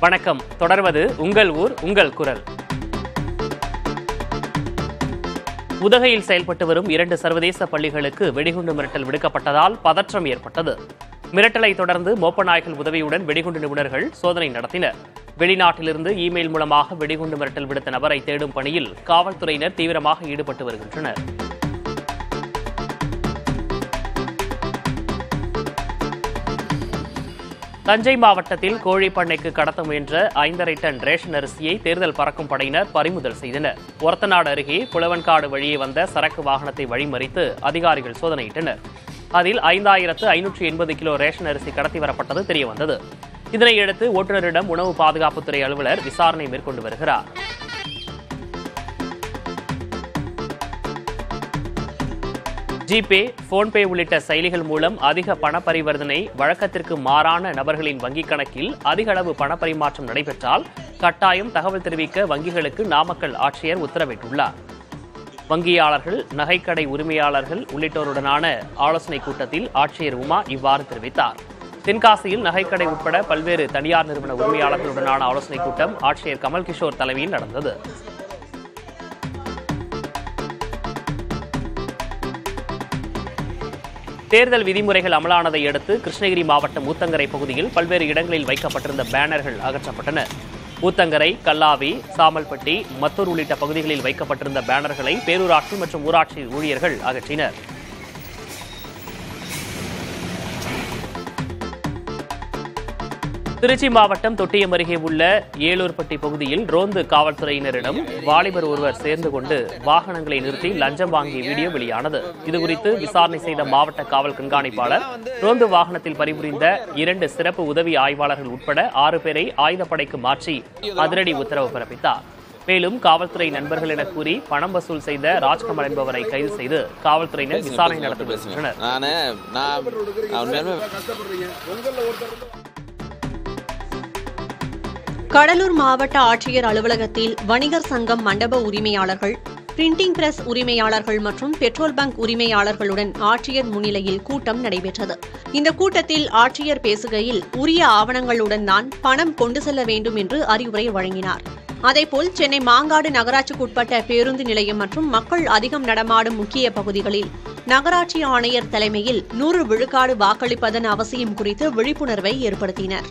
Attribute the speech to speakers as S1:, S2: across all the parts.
S1: வணக்கம் தொடர்வது உங்கள் ஊர் உங்கள் குரல் உதகையில் செயல்பட்டு வரும் இரண்டு சர்வதேச பள்ளிகளுக்கு வெடிகுண்டு மிரட்டல் விடுக்கப்பட்டதால் பதற்றம் ஏற்பட்டது மிரட்டலை தொடர்ந்து மோப்பநாய்கள் உதவியுடன் வெடிகுண்டு நிபுணர்கள் சோதனை நடத்தினர் வெளிநாட்டிலிருந்து இமெயில் மூலமாக வெடிகுண்டு மிரட்டல் விடுத்த நபரை தேடும் பணியில் காவல்துறையினர் தீவிரமாக ஈடுபட்டு வருகின்றனர் தஞ்சை மாவட்டத்தில் கோழி பண்ணைக்கு கடத்த முயன்ற ஐந்தரை டன் ரேஷன் அரிசியை தேர்தல் பறக்கும் படையினர் பறிமுதல் செய்தனர் ஒரத்தநாடு அருகே புலவன்காடு வழியே வந்த சரக்கு வாகனத்தை வழிமறித்து அதிகாரிகள் சோதனையிட்டனர் அதில் ஐந்தாயிரத்து ஐநூற்று எண்பது கிலோ ரேஷன் அரிசி கடத்தி வரப்பட்டது தெரியவந்தது இதனையடுத்து ஓட்டுநரிடம் உணவு பாதுகாப்புத்துறை அலுவலர் விசாரணை மேற்கொண்டு வருகிறார் ஜிபே போன்பே உள்ளிட்ட செயலிகள் மூலம் அதிக பண பரிவர்த்தனை வழக்கத்திற்கு மாறான நபர்களின் வங்கிக் கணக்கில் அதிக அளவு பண பரிமாற்றம் நடைபெற்றால் கட்டாயம் தகவல் தெரிவிக்க வங்கிகளுக்கு நாமக்கல் ஆட்சியர் உத்தரவிட்டுள்ளார் வங்கியாளர்கள் நகைக்கடை உரிமையாளர்கள் உள்ளிட்டோருடனான ஆலோசனைக் கூட்டத்தில் ஆட்சியர் உமா இவ்வாறு தெரிவித்தார் தென்காசியில் நகைக்கடை உட்பட பல்வேறு தனியார் நிறுவன உரிமையாளர்களுடனான ஆலோசனைக் கூட்டம் ஆட்சியர் கமல் கிஷோர் தலைமையில் நடந்தது தேர்தல் விதிமுறைகள் அமலானதை அடுத்து கிருஷ்ணகிரி மாவட்டம் ஊத்தங்கரை பகுதியில் பல்வேறு இடங்களில் வைக்கப்பட்டிருந்த பேனர்கள் அகற்றப்பட்டன ஊத்தங்கரை கல்லாவி சாமல்பட்டி மத்தூர் உள்ளிட்ட பகுதிகளில் வைக்கப்பட்டிருந்த பேனர்களை பேரூராட்சி மற்றும் ஊராட்சி ஊழியர்கள் அகற்றினர் திருச்சி மாவட்டம் தொட்டியம் அருகே உள்ள ஏலூர்பட்டி பகுதியில் ரோந்து காவல்துறையினரிடம் வாலிபர் ஒருவர் சேர்ந்து கொண்டு வாகனங்களை நிறுத்தி லஞ்சம் வாங்கிய வீடியோ வெளியானது இதுகுறித்து விசாரணை செய்த மாவட்ட காவல் கண்காணிப்பாளர் ரோந்து வாகனத்தில் பணிபுரிந்த இரண்டு சிறப்பு உதவி ஆய்வாளர்கள் உட்பட ஆறு பேரை ஆயுதப்படைக்கு மாற்றி அதிரடி உத்தரவு பிறப்பித்தார் மேலும் காவல்துறை நண்பர்கள் என கூறி பணம் வசூல் செய்த ராஜ்கமல் என்பவரை கைது செய்து காவல்துறையினர் விசாரணை நடத்தி வருகின்றனர்
S2: நானு நான் உண்மையாலுமே
S3: கடலூர் மாவட்ட ஆட்சியர் அலுவலகத்தில் வணிகர் சங்கம் மண்டப உரிமையாளர்கள் பிரிண்டிங் பிரஸ் உரிமையாளர்கள் மற்றும் பெட்ரோல் பங்க் உரிமையாளர்களுடன் ஆட்சியர் முன்னிலையில் கூட்டம் நடைபெற்றது இந்த கூட்டத்தில் ஆட்சியர் பேசுகையில் உரிய ஆவணங்களுடன் தான் பணம் கொண்டு செல்ல வேண்டும் என்று அறிவுரை வழங்கினார் அதேபோல் சென்னை மாங்காடு நகராட்சிக்குட்பட்ட பேருந்து நிலையம் மற்றும் மக்கள் அதிகம் நடமாடும் முக்கிய பகுதிகளில் நகராட்சி ஆணையர் தலைமையில் நூறு விழுக்காடு வாக்களிப்பதன் அவசியம் குறித்து விழிப்புணர்வை ஏற்படுத்தினர்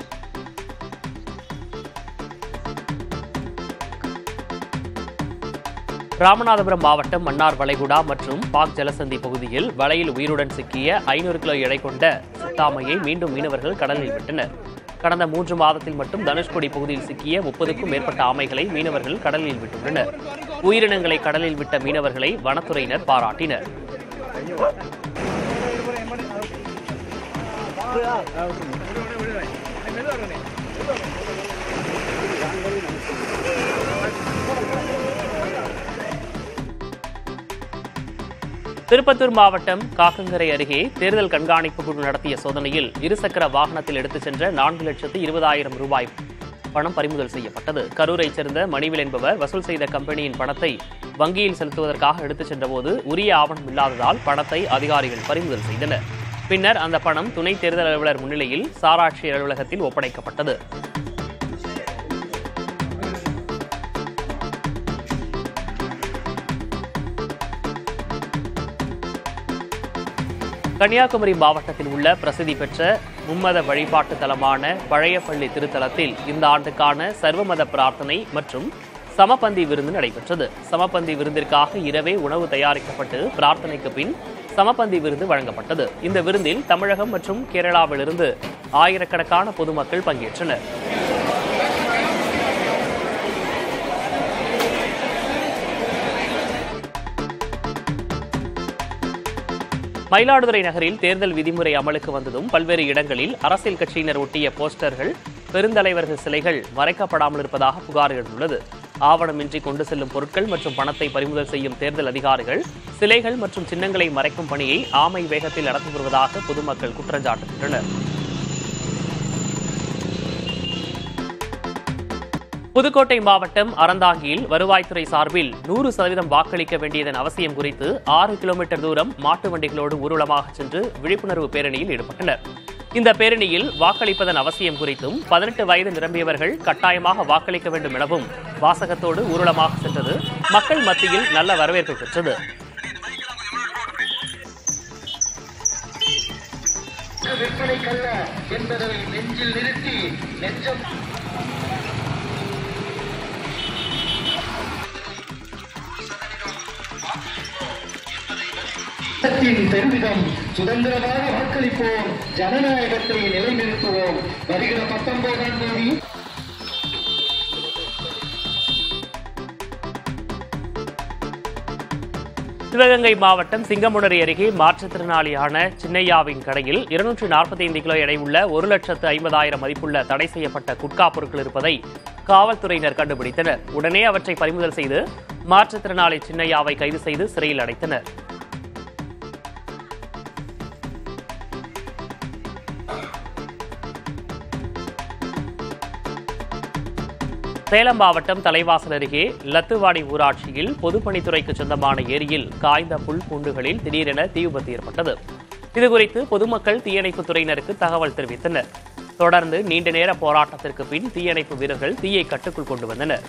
S1: ராமநாதபுரம் மாவட்டம் மன்னார் வளைகுடா மற்றும் பாக் ஜலசந்தி பகுதியில் வலையில் உயிருடன் சிக்கிய ஐநூறு கிலோ எடை கொண்ட சித்தாமையை மீண்டும் மீனவர்கள் கடலில் விட்டனர் கடந்த மூன்று மாதத்தில் மட்டும் தனுஷ்கோடி பகுதியில் சிக்கிய முப்பதுக்கும் மேற்பட்ட ஆமைகளை மீனவர்கள் கடலில் விட்டுள்ளனர் உயிரினங்களை கடலில் விட்ட மீனவர்களை வனத்துறையினர் பாராட்டினர் திருப்பத்தூர் மாவட்டம் காக்கங்கரை அருகே தேர்தல் கண்காணிப்பு குழு நடத்திய சோதனையில் இருசக்கர வாகனத்தில் எடுத்துச் சென்ற நான்கு லட்சத்து இருபதாயிரம் ரூபாய் பணம் பறிமுதல் செய்யப்பட்டது கரூரைச் சேர்ந்த மணிவில் என்பவர் வசூல் செய்த கம்பெனியின் பணத்தை வங்கியில் செலுத்துவதற்காக எடுத்துச் சென்றபோது உரிய ஆவணம் இல்லாததால் பணத்தை அதிகாரிகள் பறிமுதல் செய்தனர் பின்னர் அந்த பணம் துணை தேர்தல் அலுவலர் முன்னிலையில் சாராட்சியர் அலுவலகத்தில் ஒப்படைக்கப்பட்டது கன்னியாகுமரி மாவட்டத்தில் உள்ள பிரசித்தி பெற்ற மும்மத வழிபாட்டு தலமான பழையப்பள்ளி திருத்தலத்தில் இந்த ஆண்டுக்கான சர்வமத பிரார்த்தனை மற்றும் சமபந்தி விருந்து நடைபெற்றது சமபந்தி விருந்திற்காக இரவே உணவு தயாரிக்கப்பட்டு பிரார்த்தனைக்கு பின் சமபந்தி விருது வழங்கப்பட்டது இந்த விருந்தில் தமிழகம் மற்றும் கேரளாவிலிருந்து ஆயிரக்கணக்கான பொதுமக்கள் பங்கேற்றனர் மயிலாடுதுறை நகரில் தேர்தல் விதிமுறை அமலுக்கு வந்ததும் பல்வேறு இடங்களில் அரசியல் கட்சியினர் ஒட்டிய போஸ்டர்கள் பெருந்தலைவர்கள் சிலைகள் மறைக்கப்படாமல் இருப்பதாக புகார் எழுந்துள்ளது ஆவணமின்றி கொண்டு செல்லும் பொருட்கள் மற்றும் பணத்தை பறிமுதல் செய்யும் தேர்தல் அதிகாரிகள் சிலைகள் மற்றும் சின்னங்களை மறைக்கும் பணியை ஆமை வேகத்தில் நடத்தி வருவதாக பொதுமக்கள் குற்றஞ்சாட்டுகின்றனர் புதுக்கோட்டை மாவட்டம் அறந்தாங்கியில் வருவாய்த்துறை சார்பில் நூறு சதவீதம் வாக்களிக்க வேண்டியதன் அவசியம் குறித்து ஆறு கிலோமீட்டர் தூரம் மாட்டு வண்டிகளோடு ஊர்வலமாக சென்று விழிப்புணர்வு பேரணியில் ஈடுபட்டனர் இந்த பேரணியில் வாக்களிப்பதன் அவசியம் குறித்தும் பதினெட்டு வயது நிரம்பியவர்கள் கட்டாயமாக வாக்களிக்க வேண்டும் எனவும் வாசகத்தோடு ஊர்வலமாக சென்றது மக்கள் மத்தியில் நல்ல வரவேற்பு பெற்றது
S4: விற்பனைக்கல்ல என்பதை நெஞ்சில் நிறுத்தி நெஞ்சம் சட்டத்தின் பெருமிதம் சுதந்திரமாக வாக்களிப்போம் ஜனநாயகத்தை நிலைநிறுத்துவோம் வருகிற பத்தொன்பதாம் தேதி
S1: சிவகங்கை மாவட்டம் சிங்கமுனரி அருகே மாற்றுத்திறனாளியான சின்னையாவின் கடையில் இருநூற்று நாற்பத்தைந்து கிலோ எடையுள்ள ஒரு லட்சத்து ஐம்பதாயிரம் மதிப்புள்ள தடை செய்யப்பட்ட குட்கா பொருட்கள் இருப்பதை காவல்துறையினர் கண்டுபிடித்தனர் உடனே அவற்றை பறிமுதல் செய்து மாற்றுத்திறனாளி சின்னையாவை கைது செய்து சிறையில் அடைத்தனர் சேலம் மாவட்டம் தலைவாசல் அருகே லத்துவாடி ஊராட்சியில் பொதுப்பணித்துறைக்கு சொந்தமான ஏரியில் காய்ந்த புல் பூண்டுகளில் திடீரென தீ விபத்து ஏற்பட்டது இதுகுறித்து பொதுமக்கள் தீயணைப்புத் துறையினருக்கு தகவல் தெரிவித்தனர் தொடர்ந்து நீண்ட நேர போராட்டத்திற்கு பின் தீயணைப்பு வீரர்கள் தீயை கட்டுக்குள் கொண்டு வந்தனர்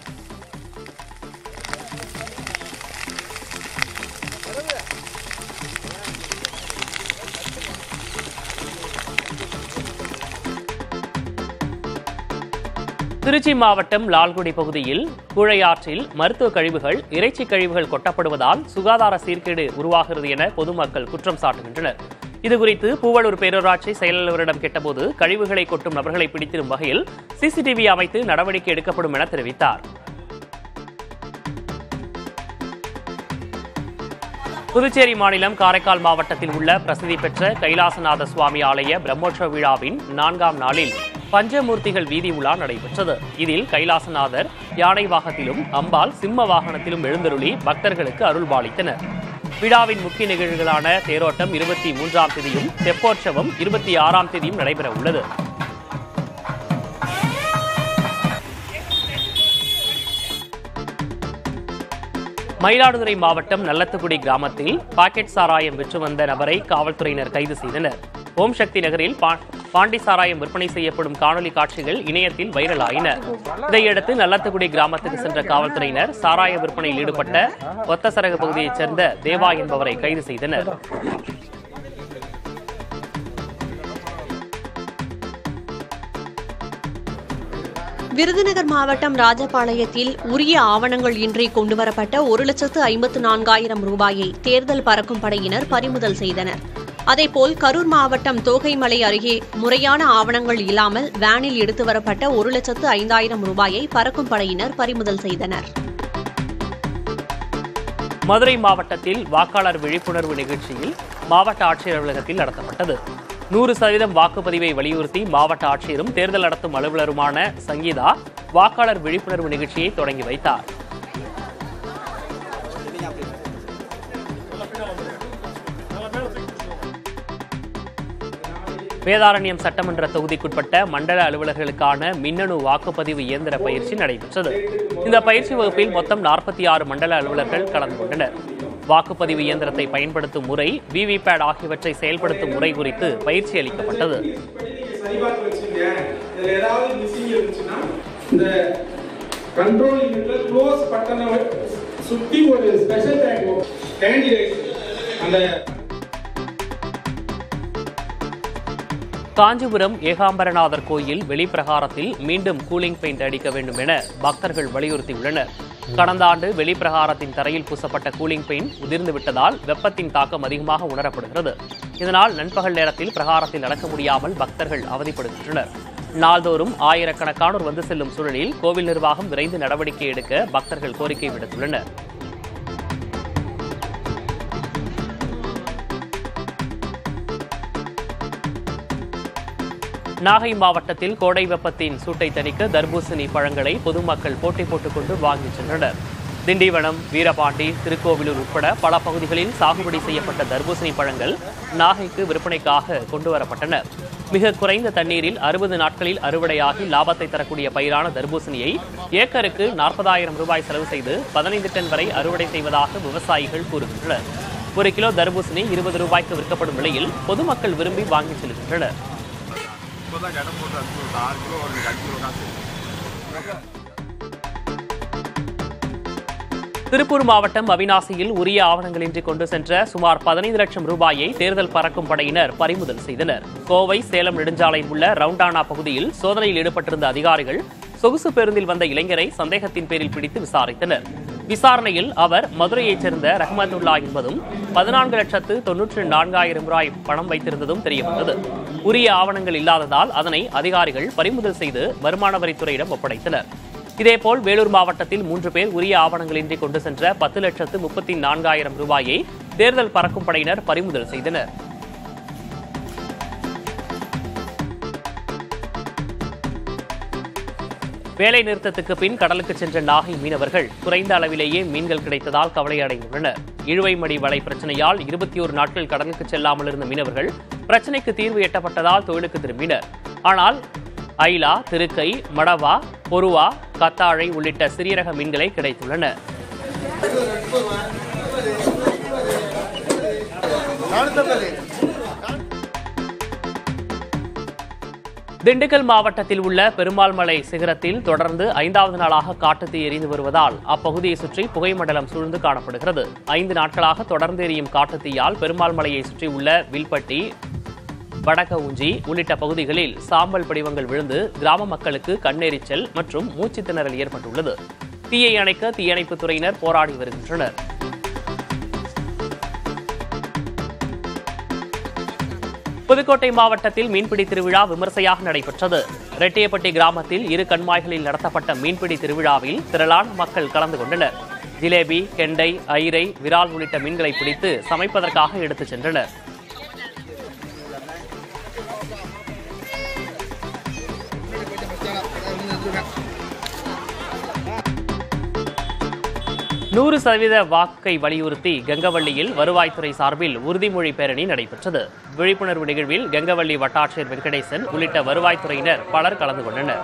S1: திருச்சி மாவட்டம் லால்குடி பகுதியில் கூழையாற்றில் மருத்துவ கழிவுகள் இறைச்சி கழிவுகள் கொட்டப்படுவதால் சுகாதார சீர்கேடு உருவாகிறது என பொதுமக்கள் குற்றம் சாட்டுகின்றனர் இதுகுறித்து பூவலூர் பேரூராட்சி செயலாளரிடம் கேட்டபோது கழிவுகளை கொட்டும் நபர்களை பிடித்திடும் வகையில் சிசிடிவி அமைத்து நடவடிக்கை எடுக்கப்படும் என தெரிவித்தார் புதுச்சேரி மாநிலம் காரைக்கால் மாவட்டத்தில் உள்ள பிரசித்தி பெற்ற கைலாசநாத சுவாமி ஆலய பிரம்மோற்சவ விழாவின் நான்காம் நாளில் பஞ்சமூர்த்திகள் வீதி உலா நடைபெற்றது இதில் கைலாசநாதர் யானை வாகனத்திலும் அம்பாள் சிம்ம வாகனத்திலும் எழுந்தருளி பக்தர்களுக்கு அருள்பாலித்தனர் விழாவின் முக்கிய நிகழ்வுகளான தேரோட்டம் இருபத்தி மூன்றாம் தேதியும் தெப்போற்சவம் இருபத்தி ஆறாம் தேதியும் நடைபெற உள்ளது மயிலாடுதுறை மாவட்டம் நல்லத்துக்குடி கிராமத்தில் பாக்கெட் சாராயம் விற்று வந்த நபரை காவல்துறையினர் கைது செய்தனர் ஓம் சக்தி நகரில் பா- பாண்டி சாராயம் விற்பனை செய்யப்படும் காணொலி காட்சிகள் இணையத்தில் வைரலாயின இதையடுத்து நல்லத்துக்குடி கிராமத்துக்கு சென்ற காவல்துறையினர் சாராய விற்பனையில் ஈடுபட்ட ஒத்தசரக பகுதியைச் சேர்ந்த தேவா என்பவரை கைது செய்தனர்
S3: விருதுநகர் மாவட்டம் ராஜபாளையத்தில் உரிய ஆவணங்கள் இன்றி கொண்டுவரப்பட்ட ஒரு லட்சத்து ஐம்பத்து நான்காயிரம் ரூபாயை தேர்தல் பறக்கும் படையினர் பறிமுதல் செய்தனர் அதேபோல் கரூர் மாவட்டம் தோகைமலை அருகே முறையான ஆவணங்கள் இல்லாமல் வேனில் எடுத்து வரப்பட்ட ஒரு லட்சத்து ஐந்தாயிரம் ரூபாயை பறக்கும் படையினர் பறிமுதல் செய்தனர்
S1: மதுரை மாவட்டத்தில் வாக்காளர் விழிப்புணர்வு நிகழ்ச்சியில் மாவட்ட ஆட்சியர் அலுவலகத்தில் நடத்தப்பட்டது நூறு சதவீதம் வாக்குப்பதிவை வலியுறுத்தி மாவட்ட ஆட்சியரும் தேர்தல் நடத்தும் அலுவலருமான சங்கீதா வாக்காளர் விழிப்புணர்வு நிகழ்ச்சியை தொடங்கி வைத்தார் வேதாரண்யம் சட்டமன்ற தொகுதிக்குட்பட்ட மண்டல அலுவலர்களுக்கான மின்னணு வாக்குப்பதிவு இயந்திர பயிற்சி நடைபெற்றது இந்த பயிற்சி வகுப்பில் மொத்தம் நாற்பத்தி ஆறு மண்டல அலுவலர்கள் கலந்து கொண்டனர் வாக்குப்பதிவு இயந்திரத்தை பயன்படுத்தும் முறை விவிபேட் ஆகியவற்றை செயல்படுத்தும் முறை குறித்து பயிற்சி அளிக்கப்பட்டது
S5: சரிபார்த்து வச்சுங்க இதுல ஏதாவது மிஸ்ஸிங் இருந்துச்சுன்னா இந்த கண்ட்ரோல் யூனிட்ல க்ளோஸ் பட்டனை சுத்தி ஒரு ஸ்பெஷல் டேக் கேண்டிடேட் அந்த
S1: காஞ்சிபுரம் ஏகாம்பரநாதர் கோயில் வெளிப்பிரகாரத்தில் மீண்டும் கூலிங் பெயிண்ட் அடிக்க வேண்டும் என பக்தர்கள் வலியுறுத்தியுள்ளனர் கடந்த ஆண்டு வெளிப்பிரகாரத்தின் தரையில் பூசப்பட்ட கூலிங் பெயிண்ட் உதிர்ந்து விட்டதால் வெப்பத்தின் தாக்கம் அதிகமாக உணரப்படுகிறது இதனால் நண்பகல் நேரத்தில் பிரகாரத்தில் நடக்க முடியாமல் பக்தர்கள் அவதிப்படுகின்றனர் நாள்தோறும் ஆயிரக்கணக்கானோர் வந்து செல்லும் சூழலில் கோவில் நிர்வாகம் விரைந்து நடவடிக்கை எடுக்க பக்தர்கள் கோரிக்கை விடுத்துள்ளனர் நாகை மாவட்டத்தில் கோடை வெப்பத்தின் சூட்டை தணிக்க தர்பூசணி பழங்களை பொதுமக்கள் போட்டி போட்டுக்கொண்டு வாங்கி சென்றனர் திண்டிவனம் வீரபாண்டி திருக்கோவிலூர் உட்பட பல பகுதிகளில் சாகுபடி செய்யப்பட்ட தர்பூசணி பழங்கள் நாகைக்கு விற்பனைக்காக கொண்டு வரப்பட்டன மிக குறைந்த தண்ணீரில் அறுபது நாட்களில் அறுவடையாகி லாபத்தை தரக்கூடிய பயிரான தர்பூசணியை ஏக்கருக்கு நாற்பதாயிரம் ரூபாய் செலவு செய்து பதினைந்து டன் வரை அறுவடை செய்வதாக விவசாயிகள் கூறுகின்றனர் ஒரு கிலோ தர்பூசணி இருபது ரூபாய்க்கு விற்கப்படும் நிலையில் பொதுமக்கள் விரும்பி வாங்கி செல்கின்றனர்
S6: இப்போ தான் இடம் போட்டு அஞ்சு கிலோ ஆறு கிலோ ஒரு அஞ்சு கிலோ காசு
S1: திருப்பூர் மாவட்டம் அவினாசியில் உரிய ஆவணங்களின்றி கொண்டு சென்ற சுமார் பதினைந்து லட்சம் ரூபாயை தேர்தல் பறக்கும் படையினர் பறிமுதல் செய்தனர் கோவை சேலம் நெடுஞ்சாலையில் உள்ள ரவுண்டானா பகுதியில் சோதனையில் ஈடுபட்டிருந்த அதிகாரிகள் சொகுசு பேருந்தில் வந்த இளைஞரை சந்தேகத்தின் பேரில் பிடித்து விசாரித்தனர் விசாரணையில் அவர் மதுரையைச் சேர்ந்த ரஹமத்துல்லா என்பதும் பதினான்கு லட்சத்து தொன்னூற்று நான்காயிரம் ரூபாய் பணம் வைத்திருந்ததும் தெரியவந்தது உரிய ஆவணங்கள் இல்லாததால் அதனை அதிகாரிகள் பறிமுதல் செய்து வருமான வரித்துறையிடம் ஒப்படைத்தனர் இதேபோல் வேலூர் மாவட்டத்தில் மூன்று பேர் உரிய ஆவணங்களின்றி கொண்டு சென்ற பத்து லட்சத்து முப்பத்தி நான்காயிரம் ரூபாயை தேர்தல் பறக்கும் படையினர் பறிமுதல் செய்தனர் வேலை நிறுத்தத்துக்கு பின் கடலுக்கு சென்ற நாகை மீனவர்கள் குறைந்த அளவிலேயே மீன்கள் கிடைத்ததால் கவலை அடைந்துள்ளனர் இழுவைமடி வலை பிரச்சனையால் இருபத்தி ஒரு நாட்கள் கடலுக்கு செல்லாமல் இருந்த மீனவர்கள் பிரச்சனைக்கு தீர்வு எட்டப்பட்டதால் தொழிலுக்கு திரும்பினர் ஆனால் ஐலா திருக்கை மடவா பொருவா கத்தாழை உள்ளிட்ட சிறிய ரக மீன்களை கிடைத்துள்ளன திண்டுக்கல் மாவட்டத்தில் உள்ள பெருமாள் மலை சிகரத்தில் தொடர்ந்து ஐந்தாவது நாளாக காட்டுத்தீ எரிந்து வருவதால் அப்பகுதியை சுற்றி புகை மண்டலம் சூழ்ந்து காணப்படுகிறது ஐந்து நாட்களாக தொடர்ந்து எரியும் காட்டுத்தீயால் பெருமாள் மலையை சுற்றி உள்ள வில்பட்டி வடக்க ஊஞ்சி உள்ளிட்ட பகுதிகளில் சாம்பல் படிவங்கள் விழுந்து கிராம மக்களுக்கு கண்ணெரிச்சல் மற்றும் மூச்சுத் திணறல் ஏற்பட்டுள்ளது தீயை அணைக்க தீயணைப்புத் துறையினர் போராடி வருகின்றனர் புதுக்கோட்டை மாவட்டத்தில் மீன்பிடி திருவிழா விமர்சையாக நடைபெற்றது ரெட்டியப்பட்டி கிராமத்தில் இரு கண்மாய்களில் நடத்தப்பட்ட மீன்பிடி திருவிழாவில் திரளான மக்கள் கலந்து கொண்டனர் ஜிலேபி கெண்டை ஐரை விரால் உள்ளிட்ட மீன்களை பிடித்து சமைப்பதற்காக எடுத்துச் சென்றனர் நூறு சதவீத வாக்கை வலியுறுத்தி கங்கவள்ளியில் வருவாய்த்துறை சார்பில் உறுதிமொழி பேரணி நடைபெற்றது விழிப்புணர்வு நிகழ்வில் கங்கவள்ளி வட்டாட்சியர் வெங்கடேசன் உள்ளிட்ட வருவாய்த்துறையினர் பலர் கலந்து கொண்டனர்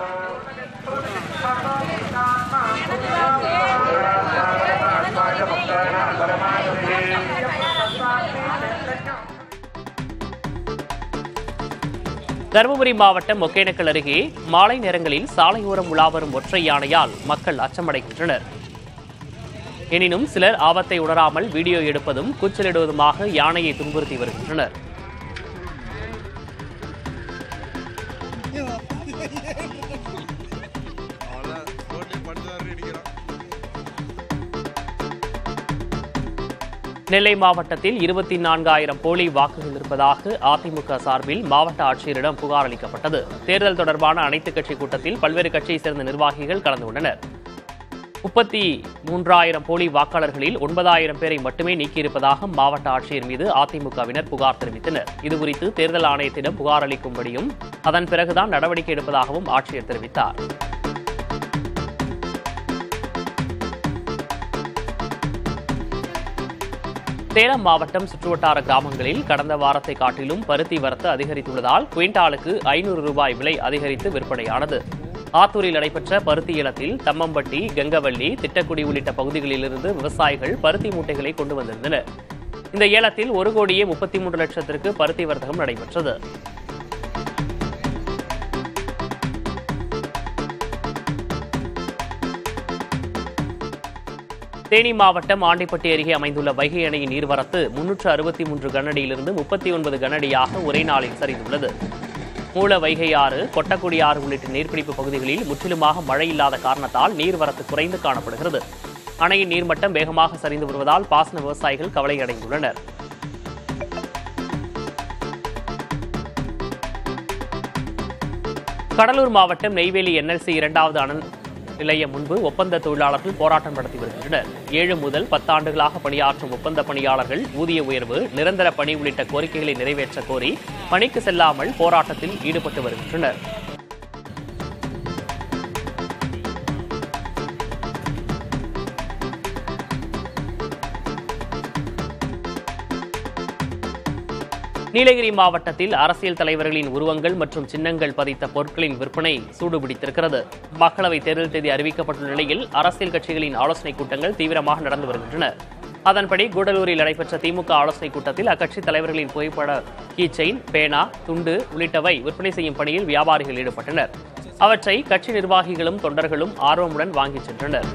S1: தருமபுரி மாவட்டம் ஒகேனக்கல் அருகே மாலை நேரங்களில் சாலையோரம் உலாவரும் ஒற்றை யானையால் மக்கள் அச்சமடைகின்றனர் எனினும் சிலர் ஆபத்தை உணராமல் வீடியோ எடுப்பதும் கூச்சலிடுவதுமாக யானையை துன்புறுத்தி வருகின்றனர்
S6: அவ்வளோதான் ரோட்லேயே படுத்து தான் அடிக்கிறான்
S1: நெல்லை மாவட்டத்தில் இருபத்தி நான்காயிரம் போலி வாக்குகள் இருப்பதாக அதிமுக சார்பில் மாவட்ட ஆட்சியரிடம் புகார் அளிக்கப்பட்டது தேர்தல் தொடர்பான அனைத்துக் கட்சி கூட்டத்தில் பல்வேறு கட்சியைச் சேர்ந்த நிர்வாகிகள் கலந்து கொண்டனர் முப்பத்தி மூன்றாயிரம் போலி வாக்காளர்களில் ஒன்பதாயிரம் பேரை மட்டுமே நீக்கியிருப்பதாக மாவட்ட ஆட்சியர் மீது அதிமுகவினர் புகார் தெரிவித்தனர் இதுகுறித்து தேர்தல் ஆணையத்திடம் புகார் அளிக்கும்படியும் அதன் பிறகுதான் நடவடிக்கை எடுப்பதாகவும் ஆட்சியர் தெரிவித்தார் சேலம் மாவட்டம் சுற்றுவட்டார கிராமங்களில் கடந்த வாரத்தை காட்டிலும் பருத்தி வரத்து அதிகரித்துள்ளதால் குவிண்டாலுக்கு ஐநூறு ரூபாய் விலை அதிகரித்து விற்பனையானது ஆத்தூரில் நடைபெற்ற பருத்தி ஏலத்தில் தம்மம்பட்டி கங்கவள்ளி திட்டக்குடி உள்ளிட்ட பகுதிகளிலிருந்து விவசாயிகள் பருத்தி மூட்டைகளை கொண்டு வந்திருந்தனர் இந்த ஏலத்தில் ஒரு கோடியே முப்பத்தி மூன்று லட்சத்திற்கு பருத்தி வர்த்தகம் நடைபெற்றது தேனி மாவட்டம் ஆண்டிப்பட்டி அருகே அமைந்துள்ள வைகை அணையின் நீர்வரத்து முன்னூற்று அறுபத்தி மூன்று கனஅடியிலிருந்து முப்பத்தி ஒன்பது கனஅடியாக ஒரே நாளில் சரிந்துள்ளது மூல வைகை ஆறு கொட்டக்குடி ஆறு உள்ளிட்ட நீர்பிடிப்பு பகுதிகளில் முற்றிலுமாக மழை இல்லாத காரணத்தால் நீர்வரத்து குறைந்து காணப்படுகிறது அணையின் நீர்மட்டம் வேகமாக சரிந்து வருவதால் பாசன விவசாயிகள் கவலையடைந்துள்ளனர் கடலூர் மாவட்டம் நெய்வேலி என்எல்சி இரண்டாவது அனல் நிலையம் முன்பு ஒப்பந்த தொழிலாளர்கள் போராட்டம் நடத்தி வருகின்றனர் ஏழு முதல் பத்தாண்டுகளாக பணியாற்றும் ஒப்பந்த பணியாளர்கள் ஊதிய உயர்வு நிரந்தர பணி உள்ளிட்ட கோரிக்கைகளை நிறைவேற்ற கோரி பணிக்கு செல்லாமல் போராட்டத்தில் ஈடுபட்டு வருகின்றனர் நீலகிரி மாவட்டத்தில் அரசியல் தலைவர்களின் உருவங்கள் மற்றும் சின்னங்கள் பதித்த பொருட்களின் விற்பனை சூடுபிடித்திருக்கிறது மக்களவை தேர்தல் தேதி அறிவிக்கப்பட்டுள்ள நிலையில் அரசியல் கட்சிகளின் ஆலோசனைக் கூட்டங்கள் தீவிரமாக நடந்து வருகின்றன அதன்படி கூடலூரில் நடைபெற்ற திமுக ஆலோசனைக் கூட்டத்தில் அக்கட்சி தலைவர்களின் புகைப்பட கீச்செயின் பேனா துண்டு உள்ளிட்டவை விற்பனை செய்யும் பணியில் வியாபாரிகள் ஈடுபட்டனர் அவற்றை கட்சி நிர்வாகிகளும் தொண்டர்களும் ஆர்வமுடன் வாங்கிச் சென்றனர்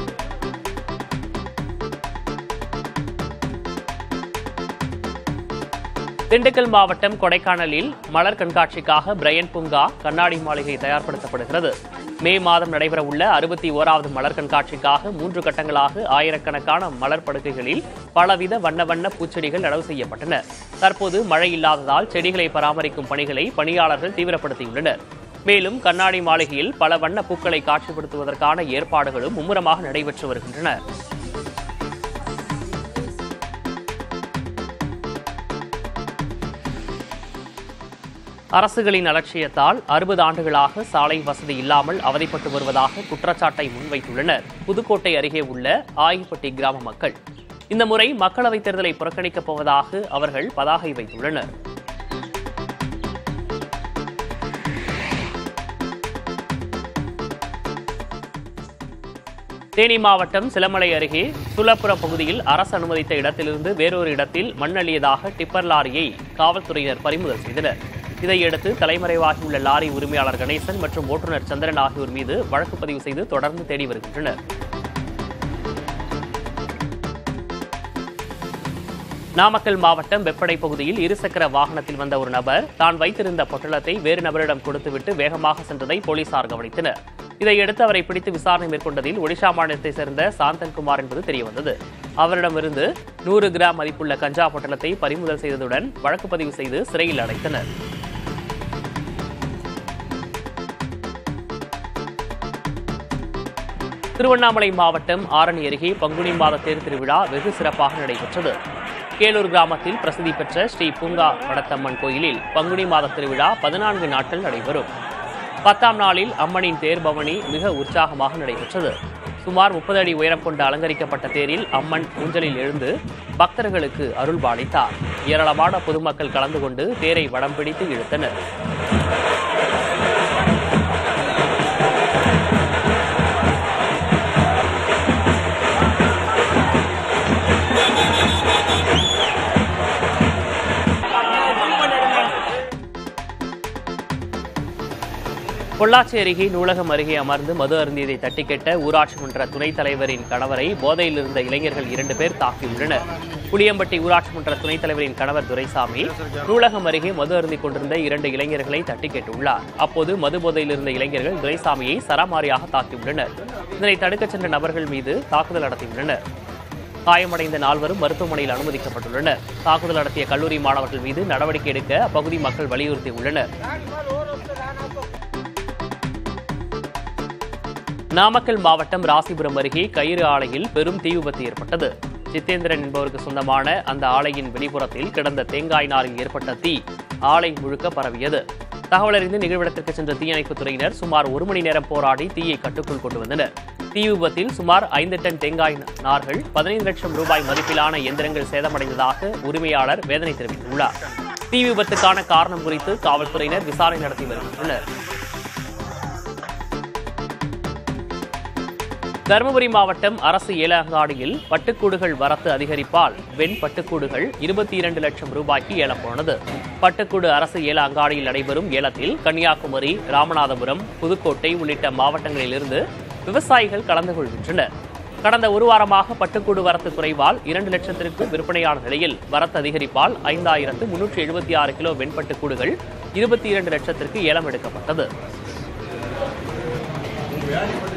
S1: திண்டுக்கல் மாவட்டம் கொடைக்கானலில் மலர் கண்காட்சிக்காக பிரையன் பூங்கா கண்ணாடி மாளிகை தயார்படுத்தப்படுகிறது மே மாதம் நடைபெறவுள்ள அறுபத்தி ஓராவது மலர் கண்காட்சிக்காக மூன்று கட்டங்களாக ஆயிரக்கணக்கான மலர் படுக்கைகளில் பலவித வண்ண வண்ண பூச்செடிகள் நடவு செய்யப்பட்டன தற்போது மழை இல்லாததால் செடிகளை பராமரிக்கும் பணிகளை பணியாளர்கள் தீவிரப்படுத்தியுள்ளனர் மேலும் கண்ணாடி மாளிகையில் பல வண்ண பூக்களை காட்சிப்படுத்துவதற்கான ஏற்பாடுகளும் மும்முரமாக நடைபெற்று வருகின்றன அரசுகளின் அலட்சியத்தால் அறுபது ஆண்டுகளாக சாலை வசதி இல்லாமல் அவதிப்பட்டு வருவதாக குற்றச்சாட்டை முன்வைத்துள்ளனர் புதுக்கோட்டை அருகே உள்ள ஆயிப்பட்டி கிராம மக்கள் இந்த முறை மக்களவைத் தேர்தலை புறக்கணிக்கப் போவதாக அவர்கள் பதாகை வைத்துள்ளனர் தேனி மாவட்டம் சிலமலை அருகே சுலப்புரம் பகுதியில் அரசு அனுமதித்த இடத்திலிருந்து வேறொரு இடத்தில் மண் அள்ளியதாக டிப்பர் லாரியை காவல்துறையினர் பறிமுதல் செய்தனர் இதையடுத்து தலைமறைவாகியுள்ள லாரி உரிமையாளர் கணேசன் மற்றும் ஓட்டுநர் சந்திரன் ஆகியோர் மீது வழக்கு பதிவு செய்து தொடர்ந்து தேடி வருகின்றனர் நாமக்கல் மாவட்டம் வெப்படை பகுதியில் இருசக்கர வாகனத்தில் வந்த ஒரு நபர் தான் வைத்திருந்த பொட்டலத்தை வேறு நபரிடம் கொடுத்துவிட்டு வேகமாக சென்றதை போலீசார் கவனித்தனர் இதையடுத்து அவரை பிடித்து விசாரணை மேற்கொண்டதில் ஒடிஷா மாநிலத்தைச் சேர்ந்த சாந்தன்குமார் என்பது தெரியவந்தது அவரிடமிருந்து நூறு கிராம் மதிப்புள்ள கஞ்சா பொட்டலத்தை பறிமுதல் செய்ததுடன் வழக்கு பதிவு செய்து சிறையில் அடைத்தனர் திருவண்ணாமலை மாவட்டம் ஆரணி அருகே பங்குனி மாத தேர் திருவிழா வெகு சிறப்பாக நடைபெற்றது கேலூர் கிராமத்தில் பிரசித்தி பெற்ற ஸ்ரீ பூங்கா வடத்தம்மன் கோயிலில் பங்குனி மாத திருவிழா பதினான்கு நாட்கள் நடைபெறும் பத்தாம் நாளில் அம்மனின் தேர் பவனி மிக உற்சாகமாக நடைபெற்றது சுமார் முப்பது அடி உயரம் கொண்டு அலங்கரிக்கப்பட்ட தேரில் அம்மன் ஊஞ்சலில் எழுந்து பக்தர்களுக்கு அருள் பாலித்தார் ஏராளமான பொதுமக்கள் கலந்து கொண்டு தேரை வடம் பிடித்து இழுத்தனர் பொள்ளாச்சி அருகே நூலகம் அருகே அமர்ந்து மது அருந்தியதை தட்டி கேட்ட ஊராட்சி மன்ற துணைத் தலைவரின் கணவரை போதையில் இருந்த இளைஞர்கள் இரண்டு பேர் தாக்கியுள்ளனர் புளியம்பட்டி ஊராட்சி மன்ற துணைத் தலைவரின் கணவர் துரைசாமி நூலகம் அருகே மது அருந்திக் கொண்டிருந்த இரண்டு இளைஞர்களை தட்டி கேட்டுள்ளார் அப்போது மது போதையில் இருந்த இளைஞர்கள் துரைசாமியை சராமாரியாக தாக்கியுள்ளனர் இதனை தடுக்கச் சென்ற நபர்கள் மீது தாக்குதல் நடத்தியுள்ளனர் காயமடைந்த நால்வரும் மருத்துவமனையில் அனுமதிக்கப்பட்டுள்ளனர் தாக்குதல் நடத்திய கல்லூரி மாணவர்கள் மீது நடவடிக்கை எடுக்க அப்பகுதி மக்கள் வலியுறுத்தியுள்ளனர் நாமக்கல் மாவட்டம் ராசிபுரம் அருகே கயிறு ஆலையில் பெரும் தீ விபத்து ஏற்பட்டது ஜித்தேந்திரன் என்பவருக்கு சொந்தமான அந்த ஆலையின் வெளிப்புறத்தில் கிடந்த தேங்காய் நாரில் ஏற்பட்ட தீ ஆலை முழுக்க பரவியது தகவலறிந்து நிகழ்விடத்திற்கு சென்ற தீயணைப்புத் துறையினர் சுமார் ஒரு மணி நேரம் போராடி தீயை கட்டுக்குள் கொண்டு வந்தனர் தீ விபத்தில் சுமார் ஐந்து டன் தேங்காய் நார்கள் பதினைந்து லட்சம் ரூபாய் மதிப்பிலான எந்திரங்கள் சேதமடைந்ததாக உரிமையாளர் வேதனை தெரிவித்துள்ளார் தீ விபத்துக்கான காரணம் குறித்து காவல்துறையினர் விசாரணை நடத்தி வருகின்றனர் தருமபுரி மாவட்டம் அரசு ஏலங்காடியில் பட்டுக்கூடுகள் வரத்து அதிகரிப்பால் வெண் பட்டுக்கூடுகள் இருபத்தி இரண்டு லட்சம் ரூபாய்க்கு ஏலம் போனது பட்டுக்கூடு அரசு ஏல அங்காடியில் நடைபெறும் ஏலத்தில் கன்னியாகுமரி ராமநாதபுரம் புதுக்கோட்டை உள்ளிட்ட மாவட்டங்களிலிருந்து விவசாயிகள் கலந்து கொள்கின்றனர் கடந்த ஒரு வாரமாக பட்டுக்கூடு வரத்து குறைவால் இரண்டு லட்சத்திற்கு விற்பனையான நிலையில் வரத்து அதிகரிப்பால் ஐந்தாயிரத்து முன்னூற்றி எழுபத்தி ஆறு கிலோ வெண்பட்டுக்கூடுகள் இருபத்தி இரண்டு லட்சத்திற்கு ஏலம் எடுக்கப்பட்டது